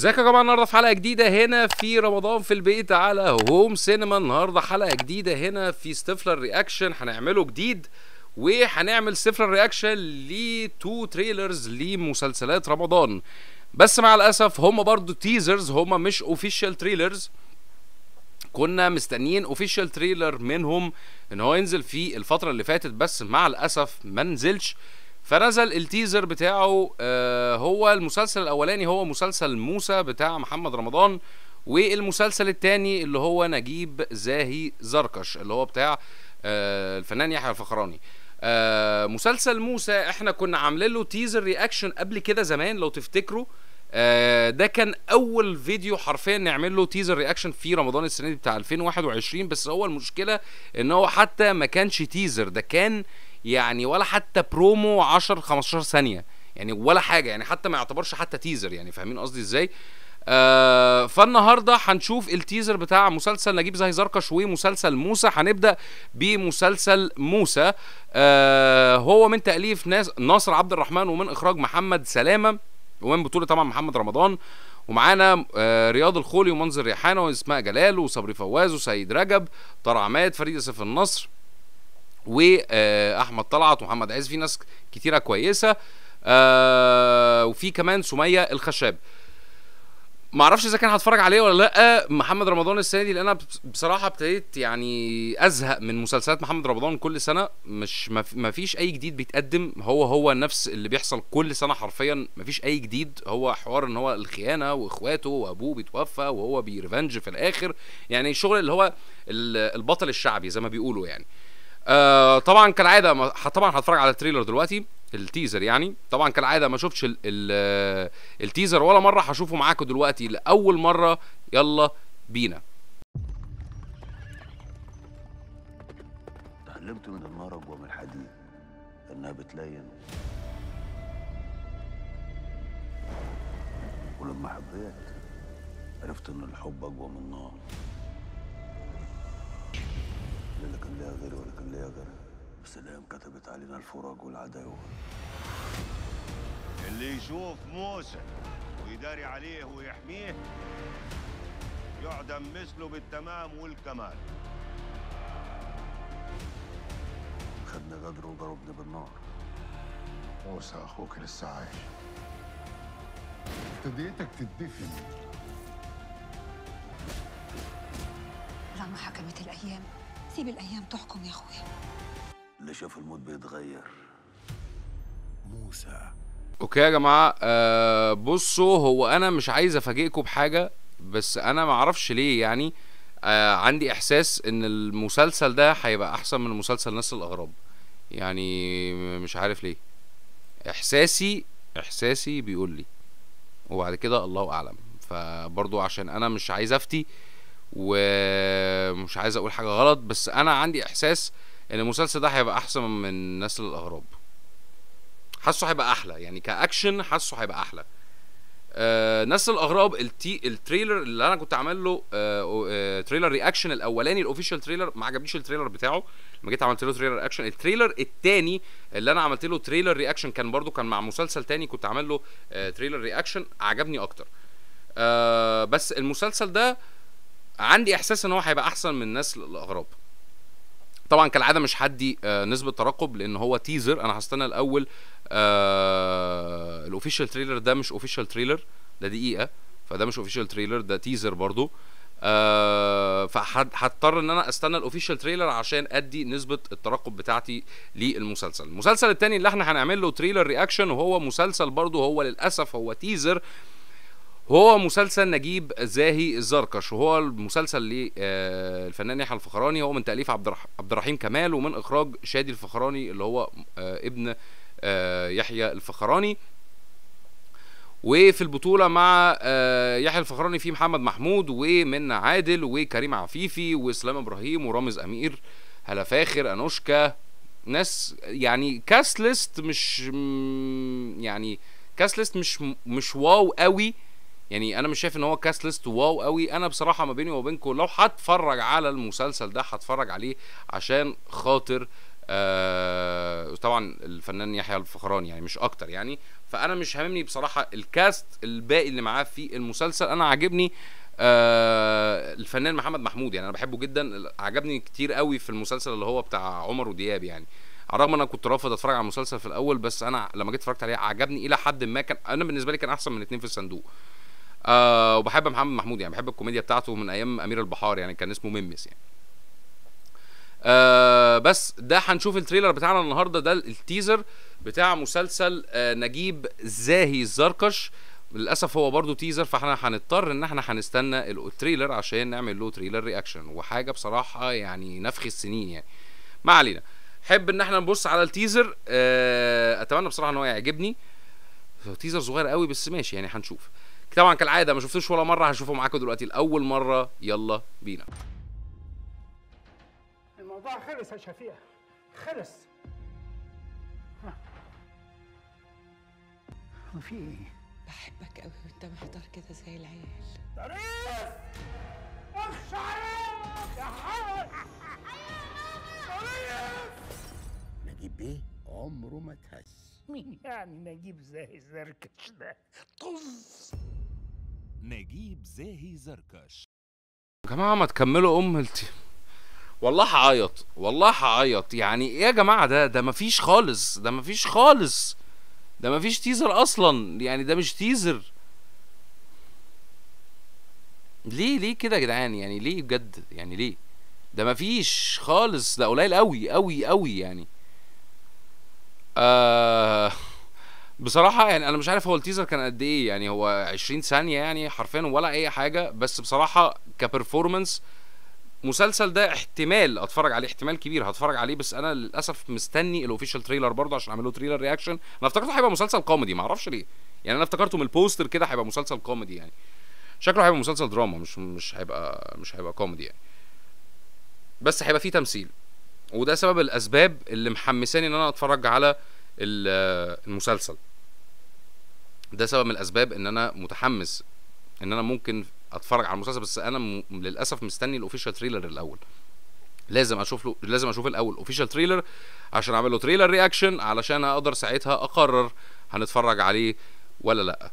ازيكم يا جماعه النهارده في حلقه جديده هنا في رمضان في البيت على هوم سينما النهارده حلقه جديده هنا في ستيفلر رياكشن هنعمله جديد وهنعمل ستيفلر رياكشن لتو تريلرز لمسلسلات رمضان بس مع الاسف هم برضو تيزرز هم مش اوفيشال تريلرز كنا مستنيين اوفيشال تريلر منهم ان هو ينزل في الفتره اللي فاتت بس مع الاسف ما نزلش فنزل التيزر بتاعه آه هو المسلسل الاولاني هو مسلسل موسى بتاع محمد رمضان والمسلسل التاني اللي هو نجيب زاهي زركش اللي هو بتاع آه الفنان يحيى الفخراني آه مسلسل موسى احنا كنا عاملين له تيزر رياكشن قبل كده زمان لو تفتكروا آه ده كان اول فيديو حرفيا نعمل له تيزر رياكشن في رمضان السنه دي بتاع 2021 بس هو المشكله ان هو حتى ما كانش تيزر ده كان يعني ولا حتى برومو 10 15 ثانيه يعني ولا حاجه يعني حتى ما يعتبرش حتى تيزر يعني فاهمين قصدي ازاي آه فالنهارده هنشوف التيزر بتاع مسلسل نجيب زاهي زركش ومسلسل موسى هنبدا بمسلسل موسى آه هو من تاليف ناس ناصر عبد الرحمن ومن اخراج محمد سلامه ومن بطوله طبعا محمد رمضان ومعانا آه رياض الخولي ومنذر ريحانه واسماء جلال وصبري فواز وسيد رجب طارق عماد فريد سيف النصر واحمد طلعت ومحمد عز في ناس كتيره كويسه آه وفي كمان سميه الخشاب ما اعرفش اذا كان هتفرج عليه ولا لا محمد رمضان السنه دي لان انا بصراحه ابتديت يعني ازهق من مسلسلات محمد رمضان كل سنه مش ما فيش اي جديد بيتقدم هو هو نفس اللي بيحصل كل سنه حرفيا ما فيش اي جديد هو حوار ان هو الخيانه واخواته وابوه بيتوفى وهو بيرفنج في الاخر يعني الشغل اللي هو البطل الشعبي زي ما بيقولوا يعني آه طبعا كالعاده طبعا هتفرج على التريلر دلوقتي التيزر يعني طبعا كالعاده ما شفتش ال ال التيزر ولا مره هشوفه معاكم دلوقتي لاول مره يلا بينا تعلمت من النار اقوى من الحديد انها بتلين ولما حبيت عرفت ان الحب اقوى من النار لا كان ليها غيري ولا كان ليها غيرها بس الايام كتبت علينا الفرق والعداوه اللي يشوف موسى ويداري عليه ويحميه يعدم مثله بالتمام والكمال خدني غدر وضربني بالنار موسى اخوك لسه عايش ابتديتك تدفن لما حكمت الايام سيب الايام تحكم يا اخويا اللي شاف الموت بيتغير موسى اوكي يا جماعه آه بصوا هو انا مش عايز افاجئكم بحاجه بس انا ما اعرفش ليه يعني آه عندي احساس ان المسلسل ده هيبقى احسن من مسلسل نسل الاغراب يعني مش عارف ليه احساسي احساسي بيقول لي وبعد كده الله اعلم فبرضو عشان انا مش عايز افتي ومش عايز اقول حاجه غلط بس انا عندي احساس ان المسلسل ده هيبقى احسن من نسل الاغراب حاسه هيبقى احلى يعني كاكشن حاسه هيبقى احلى آه نسل الاغراب التي التريلر اللي انا كنت عامل له آه آه تريلر رياكشن الاولاني الاوفيشال تريلر ما عجبنيش التريلر بتاعه لما جيت عملت له تريلر رياكشن التريلر الثاني اللي انا عملت له تريلر رياكشن كان برضو كان مع مسلسل تاني كنت عامل له آه تريلر رياكشن عجبني اكتر آه بس المسلسل ده عندي احساس ان هو هيبقى احسن من نسل الاغراب طبعا كالعاده مش هدي آه نسبه ترقب لان هو تيزر انا هستنى الاول آه الاوفيشال تريلر ده مش اوفيشال تريلر ده دقيقه فده مش اوفيشال تريلر ده تيزر برضو آه فهضطر ان انا استنى الاوفيشال تريلر عشان ادي نسبه الترقب بتاعتي للمسلسل المسلسل التاني اللي احنا هنعمل له تريلر رياكشن وهو مسلسل برضو هو للاسف هو تيزر هو مسلسل نجيب زاهي الزركش وهو المسلسل للفنان يحيى الفخراني هو من تاليف عبد عبد الرحيم كمال ومن اخراج شادي الفخراني اللي هو ابن يحيى الفخراني وفي البطولة مع يحيى الفخراني في محمد محمود ومنى عادل وكريم عفيفي واسلام ابراهيم ورامز امير هلا فاخر انوشكا ناس يعني كاست ليست مش يعني كاست ليست مش مش واو قوي يعني انا مش شايف ان هو كاست ليست واو قوي انا بصراحه ما بيني وما بينكم لو هتفرج على المسلسل ده هتفرج عليه عشان خاطر آه طبعا الفنان يحيى الفخراني يعني مش اكتر يعني فانا مش هاممني بصراحه الكاست الباقي اللي معاه في المسلسل انا عاجبني آه الفنان محمد محمود يعني انا بحبه جدا عجبني كتير قوي في المسلسل اللي هو بتاع عمر ودياب يعني على الرغم ان انا كنت رافض اتفرج على المسلسل في الاول بس انا لما جيت اتفرجت عليه عجبني الى حد ما كان انا بالنسبه لي كان احسن من اتنين في الصندوق آه وبحب محمد محمود يعني بحب الكوميديا بتاعته من ايام امير البحار يعني كان اسمه ميمس يعني آه بس ده هنشوف التريلر بتاعنا النهارده ده التيزر بتاع مسلسل آه نجيب زاهي الزركش للاسف هو برضو تيزر فاحنا هنضطر ان احنا هنستنى التريلر عشان نعمل له تريلر رياكشن وحاجه بصراحه يعني نفخ السنين يعني ما علينا حب ان احنا نبص على التيزر آه اتمنى بصراحه ان هو يعجبني هو تيزر صغير قوي بس ماشي يعني هنشوف طبعا كالعاده ما شفتوش ولا مره هشوفه معاكم دلوقتي لاول مره يلا بينا الموضوع خلص يا شفيع خلص وفي ايه؟ بحبك قوي وانت محضر كده زي العيال طريف اخش عليك يا حرس طريف نجيب بيه عمره ما تهز مين يعني نجيب زي زركش ده طز نجيب زاهي زركش يا جماعه ما تكملوا ام الت... والله هعيط والله هعيط يعني ايه يا جماعه ده ده مفيش خالص ده مفيش خالص ده مفيش تيزر اصلا يعني ده مش تيزر ليه ليه كده يا جدعان يعني ليه بجد يعني ليه ده مفيش خالص ده قليل قوي قوي قوي يعني آه بصراحة يعني أنا مش عارف هو التيزر كان قد إيه يعني هو 20 ثانية يعني حرفيا ولا أي حاجة بس بصراحة كبرفورمانس مسلسل ده احتمال اتفرج عليه احتمال كبير هتفرج عليه بس انا للاسف مستني الاوفيشال تريلر برضه عشان اعمل له تريلر رياكشن انا افتكرته هيبقى مسلسل كوميدي معرفش ليه يعني انا افتكرته من البوستر كده هيبقى مسلسل كوميدي يعني شكله هيبقى مسلسل دراما مش مش هيبقى مش هيبقى كوميدي يعني بس هيبقى فيه تمثيل وده سبب الاسباب اللي محمساني ان انا اتفرج على ال- المسلسل ده سبب من الاسباب ان انا متحمس ان انا ممكن اتفرج على المسلسل بس انا م... للاسف مستني الاوفيشال تريلر الاول لازم اشوف له لازم اشوف الاول اوفيشال تريلر عشان اعمل له تريلر رياكشن علشان اقدر ساعتها اقرر هنتفرج عليه ولا لا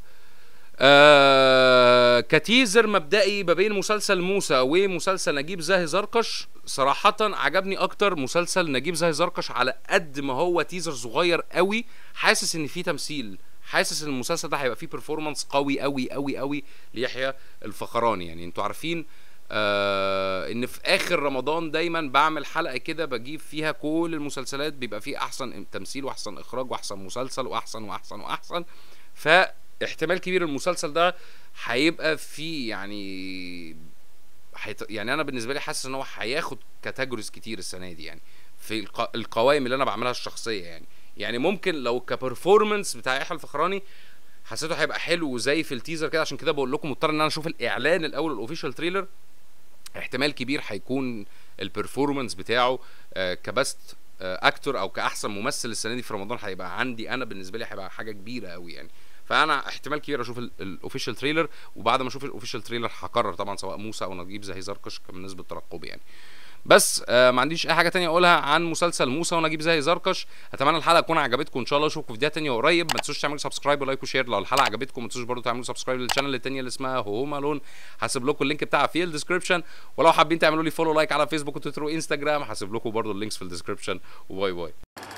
آه كتيزر مبدئي ما بين مسلسل موسى ومسلسل نجيب زاهي زركش صراحة عجبني أكتر مسلسل نجيب زاهي زركش على قد ما هو تيزر صغير قوي حاسس إن فيه تمثيل حاسس ان المسلسل ده هيبقى فيه بيرفورمانس قوي قوي قوي قوي ليحيى الفخراني يعني انتوا عارفين آه ان في اخر رمضان دايما بعمل حلقه كده بجيب فيها كل المسلسلات بيبقى فيه احسن تمثيل واحسن اخراج واحسن مسلسل واحسن واحسن واحسن فاحتمال كبير المسلسل ده هيبقى فيه يعني حيت... يعني انا بالنسبه لي حاسس ان هو هياخد كاتيجوريز كتير السنه دي يعني في الق... القوائم اللي انا بعملها الشخصيه يعني يعني ممكن لو كبرفورمانس بتاع يحيى الفخراني حسيته هيبقى حلو زي في التيزر كده عشان كده بقول لكم مضطر ان انا اشوف الاعلان الاول الاوفيشال تريلر احتمال كبير هيكون البرفورمانس بتاعه آه كبست آه اكتور او كاحسن ممثل السنه دي في رمضان هيبقى عندي انا بالنسبه لي هيبقى حاجه كبيره قوي يعني فانا احتمال كبير اشوف الاوفيشال تريلر وبعد ما اشوف الاوفيشال تريلر هقرر طبعا سواء موسى او نجيب زي زركش بالنسبه لترقبي يعني بس آه ما عنديش اي حاجه تانية اقولها عن مسلسل موسى ونجيب زي زركش اتمنى الحلقه تكون عجبتكم ان شاء الله اشوفكم في فيديوهات تانية قريب ما تنسوش تعملوا سبسكرايب ولايك وشير لو الحلقه عجبتكم ما تنسوش برضه تعملوا سبسكرايب للشانل التانية اللي اسمها هوم الون هسيب لكم اللينك بتاعها في الديسكربشن ولو حابين تعملوا لي فولو لايك على فيسبوك وتويتر وانستجرام هسيب لكم برضه اللينكس في الديسكربشن وباي باي